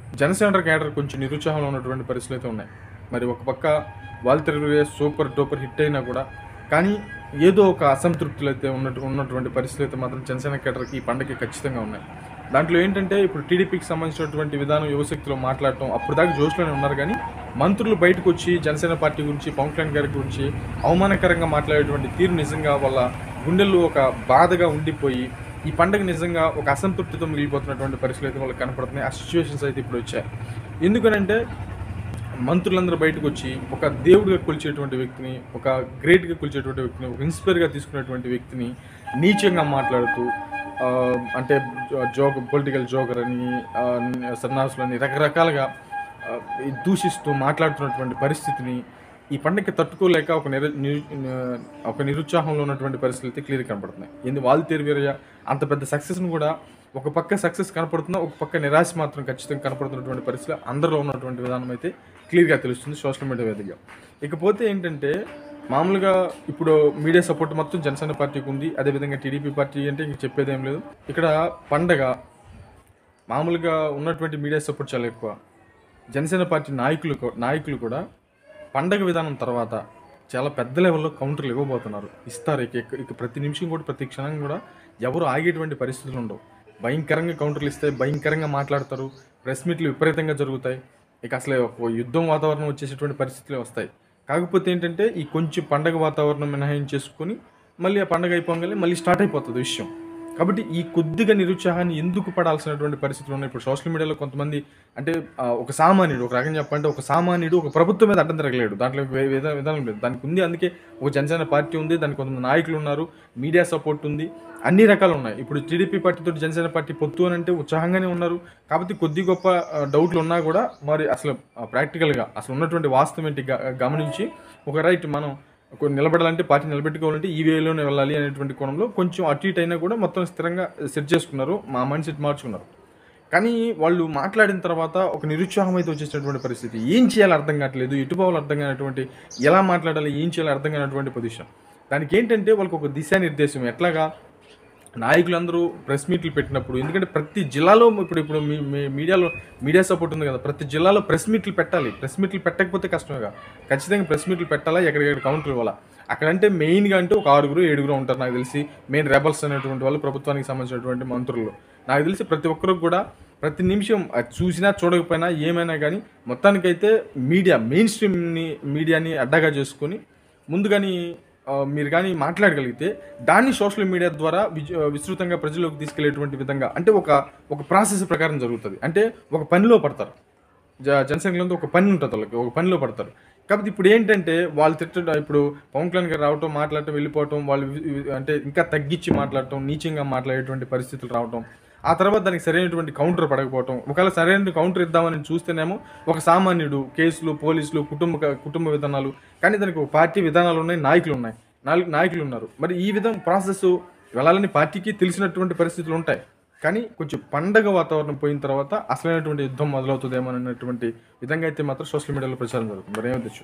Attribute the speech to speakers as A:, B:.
A: Janasena cadre కొంచెం నిరుత్సాహంలో ఉన్నటువంటి పరిస్థితులు అయితే ఉన్నాయి మరి ఒక పక్క వాల్తెరుగురే సూపర్ డూపర్ హిట్ అయినా కూడా కానీ ఏదో ఒక అసంతృప్తులు అయితే ఉన్నట్టు ఉన్నటువంటి పరిస్థితులు అయితే మాత్రం జనసేన కేటర్కి ఈ పండగకి ఖచ్చితంగా ఉన్నాయి దాంట్లో ఏంటంటే ఇప్పుడు టీడీపీకి సంబంధించినటువంటి విధానం యువశక్తిలో మాట్లాడటం అప్పుడు దాకా జోష్లోనే ఉన్నారు కానీ మంత్రులు బయటకు వచ్చి జనసేన పార్టీ గురించి పవన్ కళ్యాణ్ గారి గురించి అవమానకరంగా మాట్లాడేటువంటి తీరు నిజంగా వాళ్ళ గుండెల్లో ఒక బాధగా ఉండిపోయి ఈ పండుగ నిజంగా ఒక అసంతృప్తితో మిగిలిపోతున్నటువంటి పరిస్థితులు అయితే వాళ్ళకి కనపడుతున్నాయి ఆ సిచ్యువేషన్స్ అయితే ఇప్పుడు వచ్చాయి ఎందుకనంటే మంత్రులందరూ బయటకు వచ్చి ఒక దేవుడిగా కొలిచేటువంటి వ్యక్తిని ఒక గ్రేట్గా కొలిచేటువంటి వ్యక్తిని ఒక ఇన్స్పైర్గా తీసుకునేటువంటి వ్యక్తిని నీచంగా మాట్లాడుతూ ఆ, అంటే జోక్ పొలిటికల్ జోకర్ అని ఆ, సన్నాసులు అని రకరకాలుగా ఆ, ఈ దూషిస్తూ మాట్లాడుతున్నటువంటి పరిస్థితిని ఈ పండగకి తట్టుకోలేక ఒక నిర నిరు- ఒక నిరుత్సాహంలో ఉన్నటువంటి పరిస్థితులు అయితే క్లియర్ కనపడుతున్నాయి ఎందు వాళ్ళు తీరువేరయ్య అంత పెద్ద సక్సెస్ను కూడా ఒక పక్క సక్సెస్ కనపడుతున్నా ఒక పక్క నిరాశ మాత్రం ఖచ్చితంగా కనపడుతున్నటువంటి పరిస్థితి అందరిలో ఉన్నటువంటి విధానం అయితే క్లియర్గా తెలుస్తుంది సోషల్ మీడియా వేదికగా ఇకపోతే ఏంటంటే మామూలుగా ఇప్పుడు మీడియా సపోర్ట్ మొత్తం జనసేన పార్టీకి ఉంది అదేవిధంగా టీడీపీ పార్టీ అంటే ఇంక చెప్పేదేం లేదు ఇక్కడ పండగ మామూలుగా ఉన్నటువంటి మీడియా సపోర్ట్ చాలా ఎక్కువ జనసేన పార్టీ నాయకులు కూ- నాయకులు కూడా పండగ విధానం తర్వాత చాలా పెద్ద లెవెల్లో కౌంటర్లు ఇవ్వబోతున్నారు ఇస్తారు ఇక ఇక- ఇక ప్రతి నిమిషం కూడా ప్రతి క్షణం కూడా ఎవరు ఆగేటువంటి పరిస్థితులు ఉండవు భయంకరంగా కౌంటర్లు ఇస్తే భయంకరంగా మాట్లాడతారు ప్రెస్ మీట్లు విపరీతంగా జరుగుతాయి ఇక అసలు ఒక యుద్ధం వాతావరణం వచ్చేసేటువంటి పరిస్థితులే వస్తాయి కాకపోతే ఏంటంటే ఈ కొంచెం పండగ వాతావరణం మినహాయించేసుకొని మళ్ళీ ఆ పండగ అయిపోగానే మళ్ళీ స్టార్ట్ అయిపోతుంది విషయం కాబట్టి ఈ కొద్దిగా నిరుత్సాహాన్ని ఎందుకు పడాల్సినటువంటి పరిస్థితులు ఉన్నాయి ఇప్పుడు సోషల్ మీడియాలో కొంతమంది అంటే ఆ, ఒక సామాన్యుడు ఒక రకంగా చెప్పాలంటే ఒక సామాన్యుడు ఒక ప్రభుత్వం మీద అడ్డం తిరగలేడు దాంట్లో వే- విధా- విధానం లేదు దానికి ఉంది అందుకే ఒక జనసేన పార్టీ ఉంది దానికి కొంతమంది నాయకులు ఉన్నారు మీడియా సపోర్ట్ ఉంది అన్ని రకాలు ఉన్నాయి ఇప్పుడు టీడీపీ పార్టీతో జనసేన పార్టీ పొత్తు అని అంటే ఉత్సాహంగానే ఉన్నారు కాబట్టి కొద్ది గొప్ప ఆ, డౌట్లు ఉన్నా కూడా మరి అసలు ఆ, ప్రాక్టికల్గా అసలు ఉన్నటువంటి వాస్తవం ఏంటి గ- గమనించి ఒక రైట్ మనం ఒక నిలబడాలంటే పార్టీ నిలబెట్టుకోవాలంటే ఈ వేలోనే వెళ్ళాలి అనేటువంటి కోణంలో కొంచెం అటు ఇటు అయినా కూడా మొత్తం స్థిరంగా సెట్ చేసుకున్నారు మా మైండ్ సెట్ మార్చుకున్నారు కానీ వాళ్ళు మాట్లాడిన తర్వాత ఒక నిరుత్సాహం అయితే వచ్చేసినటువంటి పరిస్థితి ఏం చేయాలో అర్థం కావట్లేదు ఎటు పోవాలో అర్థం కానటువంటి ఎలా మాట్లాడాలి ఏం చేయాలో అర్థం కానటువంటి పొజిషన్ దానికి ఏంటంటే వాళ్ళకి ఒక దిశానిర్దేశం ఎట్లాగా నాయకులందరూ ప్రెస్ మీట్లు పెట్టినప్పుడు ఎందుకంటే ప్రతి జిల్లాలో ఇప్పుడు ఇప్పుడు మీ మీ- మీడియాలో మీడియా సపోర్ట్ ఉంది కదా ప్రతి జిల్లాలో ప్రెస్ మీట్లు పెట్టాలి ప్రెస్ మీట్లు పెట్టకపోతే కష్టమేగా ఖచ్చితంగా ప్రెస్ మీట్లు పెట్టాలా ఎక్కడికెక్కడ కౌంటర్ ఇవ్వాలా అక్కడంటే మెయిన్గా అంటే ఒక ఆరుగురు ఏడుగురు ఉంటారు నాకు తెలిసి మెయిన్ రెబల్స్ అనేటువంటి వాళ్ళు ప్రభుత్వానికి సంబంధించినటువంటి మంత్రులు నాకు తెలిసి ప్రతి ఒక్కరికి కూడా ప్రతి నిమిషం అది చూసినా చూడకపోయినా ఏమైనా కానీ మొత్తానికైతే మీడియా మెయిన్ స్ట్రీమ్ని మీడియాని అడ్డగా చేసుకొని ముందు కానీ ఆ, మీరు కానీ మాట్లాడగలిగితే దాన్ని సోషల్ మీడియా ద్వారా విజ- విస్తృతంగా ప్రజల్లోకి తీసుకెళ్లేటువంటి విధంగా అంటే ఒక ఒక ప్రాసెస్ ప్రకారం జరుగుతుంది అంటే ఒక పనిలో పడతారు జ జనసంఖ్యలో ఒక పని ఉంటుంది వాళ్ళకి ఒక పనిలో పడతారు కాబట్టి ఇప్పుడు ఏంటంటే వాళ్ళు తిట్టడం ఇప్పుడు పవన్ కళ్యాణ్ గారు రావటం మాట్లాడటం వెళ్ళిపోవటం వాళ్ళు వి- వి- అంటే ఇంకా తగ్గించి మాట్లాడటం నీచంగా మాట్లాడేటువంటి పరిస్థితులు రావటం ఆ తర్వాత దానికి సరైనటువంటి కౌంటర్ పడకపోవటం ఒకవేళ సరైన కౌంటర్ ఇద్దామని చూస్తేనేమో ఒక సామాన్యుడు కేసులు పోలీసులు కుటుంబ కుటుంబ విధానాలు కానీ దానికి ఒక పార్టీ విధానాలు ఉన్నాయి నాయకులు ఉన్నాయి నాలుగు నాయకులు ఉన్నారు మరి ఈ విధం ప్రాసెస్ వెళ్ళాలని పార్టీకి తెలిసినటువంటి పరిస్థితులు ఉంటాయి కానీ కొంచెం పండగ వాతావరణం పోయిన తర్వాత అసలైనటువంటి యుద్ధం మొదలవుతుందేమో అన్నటువంటి విధంగా అయితే మాత్రం సోషల్ మీడియాలో ప్రచారం జరుగుతుంది మరి ఏమైతే